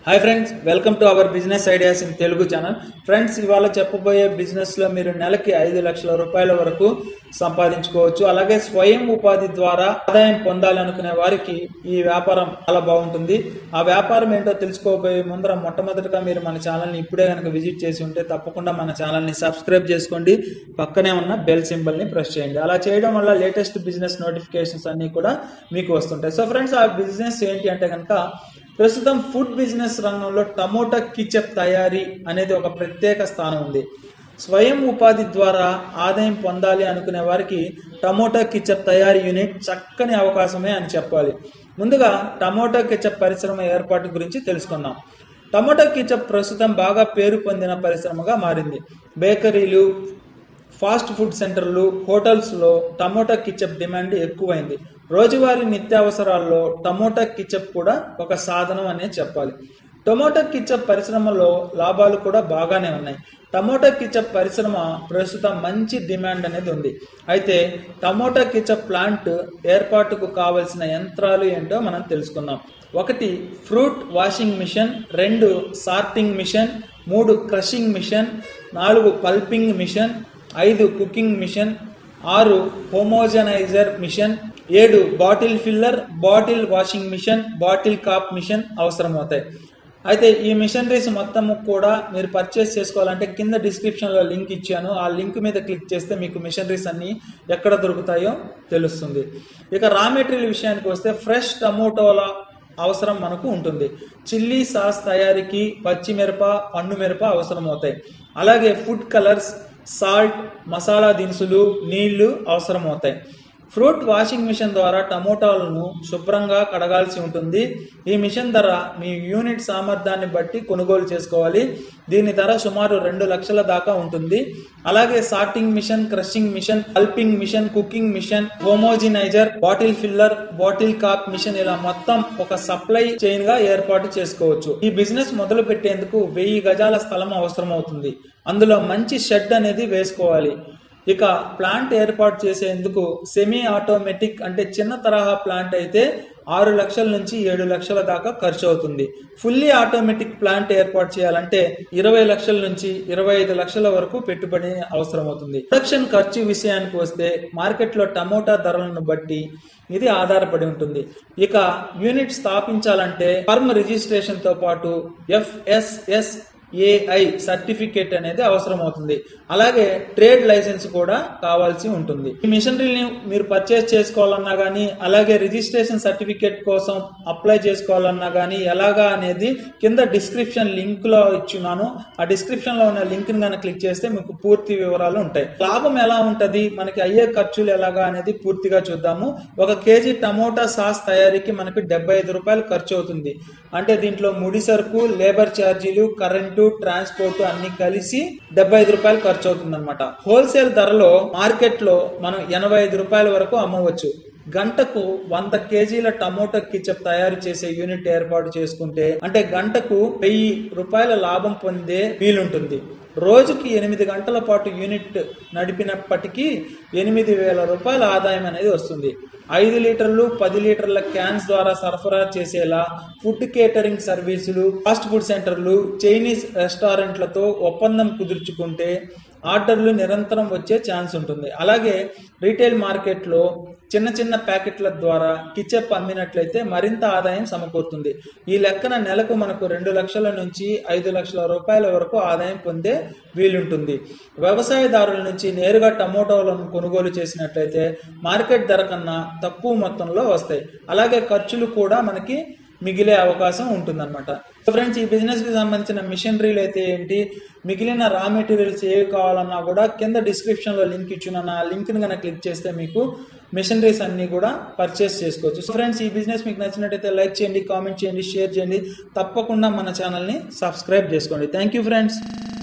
hi friends welcome to our business ideas in Telugu channel friends ఇవాళ చెప్పబోయే business లో మీరు నెలకి ఐదు లక్షల రూపాయల వరకు సంపాదించుకోవచ్చు అలాగే స్వయం ఉపాధి ద్వారా ఆదాయం పొందాలనుకునే వారికి ఈ వ్యాపారం చాలా బాగుంటుంది ఆ వ్యాపారం ఏంటో తెలుసుకోబోయే ముందర మొట్టమొదటిగా మీరు మన ఛానల్ని ఇప్పుడే కనుక విజిట్ చేసి ఉంటే తప్పకుండా మన ఛానల్ని సబ్స్క్రైబ్ చేసుకోండి పక్కనే ఉన్న బెల్ సింబల్ని ప్రెస్ చేయండి అలా చేయడం వల్ల లేటెస్ట్ బిజినెస్ నోటిఫికేషన్స్ అన్నీ కూడా మీకు వస్తుంటాయి సో ఫ్రెండ్స్ ఆ బిజినెస్ ఏంటి అంటే కనుక ప్రస్తుతం ఫుడ్ బిజినెస్ రంగంలో టమోటా కిచప్ తయారీ అనేది ఒక ప్రత్యేక స్థానం ఉంది స్వయం ఉపాధి ద్వారా ఆదాయం పొందాలి అనుకునే వారికి టమోటా కిచప్ తయారీ యూనిట్ చక్కని అవకాశమే అని చెప్పాలి ముందుగా టమోటా కిచప్ పరిశ్రమ ఏర్పాటు గురించి తెలుసుకుందాం టమోటా కిచప్ ప్రస్తుతం బాగా పేరు పొందిన పరిశ్రమగా మారింది బేకరీలు ఫాస్ట్ ఫుడ్ సెంటర్లు హోటల్స్లో టమోటా కిచప్ డిమాండ్ ఎక్కువైంది రోజువారీ నిత్యావసరాల్లో టమోటా కిచప్ కూడా ఒక సాధనం అనే చెప్పాలి టమోటా కిచప్ పరిశ్రమలో లాభాలు కూడా బాగానే ఉన్నాయి టమోటా కిచప్ పరిశ్రమ ప్రస్తుతం మంచి డిమాండ్ అనేది ఉంది అయితే టమోటా కిచప్ ప్లాంట్ ఏర్పాటుకు కావలసిన యంత్రాలు ఏంటో మనం తెలుసుకుందాం ఒకటి ఫ్రూట్ వాషింగ్ మిషన్ రెండు సార్టింగ్ మిషన్ మూడు క్రషింగ్ మిషన్ నాలుగు పల్పింగ్ మిషన్ ఐదు కుకింగ్ మిషన్ ఆరు హోమోజనైజర్ మిషన్ ఏడు bottle filler bottle washing machine bottle cap machine అవసరమవుతాయి అయితే ఈ మిషనరీస్ మొత్తం కూడా మీరు పర్చేస్ చేసుకోవాలంటే కింద డిస్క్రిప్షన్లో లింక్ ఇచ్చాను ఆ లింక్ మీద క్లిక్ చేస్తే మీకు మిషనరీస్ అన్నీ ఎక్కడ దొరుకుతాయో తెలుస్తుంది ఇక రా మెటీరియల్ విషయానికి వస్తే ఫ్రెష్ టమోటోల అవసరం మనకు ఉంటుంది చిల్లీ సాస్ తయారీకి పచ్చిమిరప పండు మిరప అవసరం అవుతాయి అలాగే ఫుడ్ కలర్స్ సాల్ట్ మసాలా దినుసులు నీళ్లు అవసరం అవుతాయి ఫ్రూట్ వాషింగ్ మిషన్ ద్వారా టమోటాలను శుభ్రంగా కడగాల్సి ఉంటుంది ఈ మిషన్ ధర మీ యూనిట్ సామర్థ్యాన్ని బట్టి కొనుగోలు చేసుకోవాలి దీని ధర సుమారు రెండు లక్షల దాకా ఉంటుంది అలాగే sorting machine crushing machine pulping machine cooking machine homogenizer bottle filler bottle cap machine ఇలా మొత్తం ఒక సప్లై చైన్ గా ఏర్పాటు చేసుకోవచ్చు ఈ బిజినెస్ మొదలు పెట్టేందుకు వెయ్యి గజాల స్థలం అవసరం అవుతుంది అందులో మంచి షెడ్ అనేది వేసుకోవాలి ఇక ప్లాంట్ ఏర్పాటు చేసేందుకు సెమీ ఆటోమేటిక్ అంటే చిన్న తరహా ప్లాంట్ అయితే ఆరు లక్షల నుంచి ఏడు లక్షల దాకా ఖర్చు అవుతుంది ఫుల్లీ ఆటోమేటిక్ ప్లాంట్ ఏర్పాటు చేయాలంటే ఇరవై లక్షల నుంచి ఇరవై ఐదు లక్షల వరకు పెట్టుబడి అవసరం అవుతుంది ప్రొడక్షన్ ఖర్చు విషయానికి వస్తే మార్కెట్లో టమోటా ధరలను బట్టి ఇది ఆధారపడి ఉంటుంది ఇక యూనిట్ స్థాపించాలంటే ఫర్మ్ రిజిస్ట్రేషన్ తో పాటు ఎఫ్ఎస్ఎస్ ఏఐ సర్టిఫికేట్ అనేది అవసరం అవుతుంది అలాగే ట్రేడ్ లైసెన్స్ కూడా కావాల్సి ఉంటుంది ఈ మిషనరీని మీరు పర్చేస్ చేసుకోవాలన్నా కానీ అలాగే రిజిస్ట్రేషన్ సర్టిఫికేట్ కోసం అప్లై చేసుకోవాలన్నా కానీ ఎలాగా అనేది కింద డిస్క్రిప్షన్ లింక్ లో ఇచ్చున్నాను ఆ డిస్క్రిప్షన్ లో ఉన్న లింక్ ని కనుక క్లిక్ చేస్తే మీకు పూర్తి వివరాలు ఉంటాయి లాభం ఎలా ఉంటది మనకి అయ్యే ఖర్చులు ఎలాగా అనేది పూర్తిగా చూద్దాము ఒక కేజీ టమోటా సాస్ తయారీకి మనకి డెబ్బై ఐదు రూపాయలు ఖర్చు అవుతుంది అంటే దీంట్లో ముడి సరుకు లేబర్ ఛార్జీలు కరెంటు ట్రాన్స్పోర్ట్ అన్ని కలిసి డెబ్బై ఐదు రూపాయలు ఖర్చు అవుతుంది అనమాట హోల్సేల్ ధరలో మార్కెట్ లో మనం ఎనభై ఐదు రూపాయల వరకు అమ్మవచ్చు గంటకు వంద కేజీల టమోటా కిచప్ తయారు చేసే యూనిట్ ఏర్పాటు చేసుకుంటే అంటే గంటకు వెయ్యి రూపాయల లాభం పొందే వీలుంటుంది రోజుకి ఎనిమిది గంటల పాటు యూనిట్ నడిపినప్పటికీ ఎనిమిది వేల రూపాయల ఆదాయం అనేది వస్తుంది ఐదు లీటర్లు పది లీటర్ల క్యాన్స్ ద్వారా సరఫరా చేసేలా ఫుడ్ కేటరింగ్ సర్వీసులు ఫాస్ట్ ఫుడ్ సెంటర్లు చైనీస్ రెస్టారెంట్లతో ఒప్పందం కుదుర్చుకుంటే ఆర్డర్లు నిరంతరం వచ్చే ఛాన్స్ ఉంటుంది అలాగే రీటైల్ మార్కెట్లో చిన్న చిన్న ప్యాకెట్ల ద్వారా కిచెప్ అమ్మినట్లయితే మరింత ఆదాయం సమకూరుతుంది ఈ లెక్కన నెలకు మనకు రెండు లక్షల నుంచి ఐదు లక్షల రూపాయల వరకు ఆదాయం పొందే వీలుంటుంది వ్యవసాయదారుల నుంచి నేరుగా టమోటాలను కొనుగోలు చేసినట్లయితే మార్కెట్ ధర కన్నా తక్కువ మొత్తంలో వస్తాయి అలాగే ఖర్చులు కూడా మనకి మిగిలే అవకాశం ఉంటుందన్నమాట సో ఫ్రెండ్స్ ఈ బిజినెస్ కి సంబంధించిన మిషనరీలు అయితే ఏంటి మిగిలిన రా మెటీరియల్స్ ఏవి కావాలన్నా కూడా కింద డిస్క్రిప్షన్ లో లింక్ ఇచ్చున్నాను ఆ లింక్ ని కనుక క్లిక్ చేస్తే మీకు మిషనరీస్ అన్ని కూడా పర్చేస్ చేసుకోవచ్చు సో ఫ్రెండ్స్ ఈ బిజినెస్ మీకు నచ్చినట్టయితే లైక్ చేయండి కామెంట్ చేయండి షేర్ చేయండి తప్పకుండా మన ఛానల్ని సబ్స్క్రైబ్ చేసుకోండి థ్యాంక్ యూ ఫ్రెండ్స్